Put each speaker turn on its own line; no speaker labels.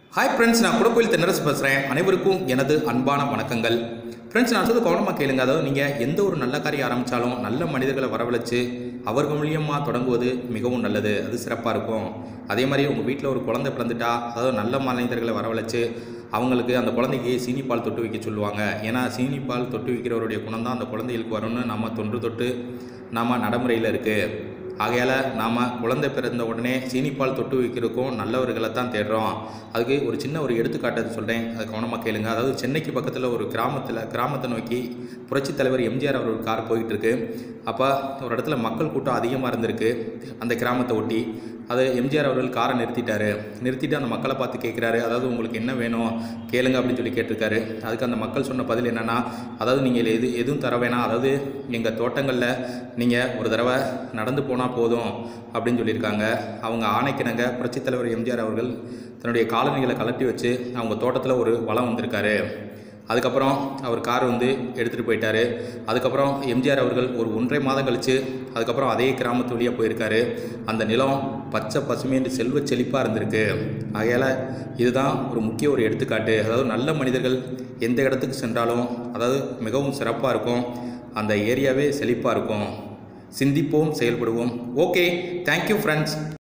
hi friends நான் குடக்கோயில் தென்னரசு பேசுகிறேன் அனைவருக்கும் எனது அன்பான வணக்கங்கள் ஃப்ரெண்ட்ஸ் நான் சொல்றது கவனமாக கேளுங்க அதாவது நீங்கள் எந்த ஒரு நல்ல காரியம் ஆரம்பித்தாலும் நல்ல மனிதர்களை வரவழைச்சு அவர்கள் மூலியமாக தொடங்குவது மிகவும் நல்லது அது சிறப்பாக இருக்கும் அதே மாதிரி உங்கள் வீட்டில் ஒரு குழந்தை பிறந்துட்டா அதாவது நல்ல மனிதர்களை வரவழைச்சு அவங்களுக்கு அந்த குழந்தைக்கு சீனிப்பால் தொட்டு வைக்க சொல்லுவாங்க ஏன்னா சீனிப்பால் தொட்டு வைக்கிறவருடைய குணம் தான் அந்த குழந்தைகளுக்கு வரும்னு நம்ம தொன்று தொட்டு நாம் நடைமுறையில் இருக்குது ஆகையால் நாம் குழந்தை பிறந்த உடனே சீனிப்பால் தொட்டு வைக்கிறதுக்கும் நல்லவர்களை தான் தேடுறோம் அதுக்கு ஒரு சின்ன ஒரு எடுத்துக்காட்டு சொல்கிறேன் அது கவனமாக கேளுங்க அதாவது சென்னைக்கு பக்கத்தில் ஒரு கிராமத்தில் கிராமத்தை நோக்கி புரட்சித் தலைவர் எம்ஜிஆர் அவர் கார் போயிட்டுருக்கு அப்போ ஒரு இடத்துல மக்கள் கூட்டம் அதிகமாக இருந்திருக்கு அந்த கிராமத்தை ஒட்டி அது எம்ஜிஆர் அவர்கள் காரை நிறுத்திட்டாரு நிறுத்திட்டு அந்த மக்களை பார்த்து கேட்குறாரு அதாவது உங்களுக்கு என்ன வேணும் கேளுங்க அப்படின்னு சொல்லி கேட்டிருக்காரு அதுக்கு அந்த மக்கள் சொன்ன பதில் என்னென்னா அதாவது நீங்கள் எது எதுவும் தர வேணாம் அதாவது எங்கள் தோட்டங்களில் நீங்கள் ஒரு தடவை நடந்து போனால் போதும் அப்படின்னு சொல்லியிருக்காங்க அவங்க ஆணைக்கிணங்க புரட்சித் தலைவர் எம்ஜிஆர் அவர்கள் தன்னுடைய காலணிகளை கலட்டி வச்சு அவங்க தோட்டத்தில் ஒரு வளம் வந்திருக்காரு அதுக்கப்புறம் அவர் கார் வந்து எடுத்துகிட்டு போயிட்டாரு அதுக்கப்புறம் எம்ஜிஆர் அவர்கள் ஒரு ஒன்றரை மாதம் கழித்து அதுக்கப்புறம் அதே கிராமத்து வழியாக போயிருக்காரு அந்த நிலம் பச்சை பசுமைன்னு செல்வ செழிப்பாக இருந்திருக்கு ஆகையால் இதுதான் ஒரு முக்கிய ஒரு எடுத்துக்காட்டு அதாவது நல்ல மனிதர்கள் எந்த இடத்துக்கு சென்றாலும் அதாவது மிகவும் சிறப்பாக இருக்கும் அந்த ஏரியாவே செழிப்பாக இருக்கும் சிந்திப்போம் செயல்படுவோம் ஓகே தேங்க்யூ ஃப்ரெண்ட்ஸ்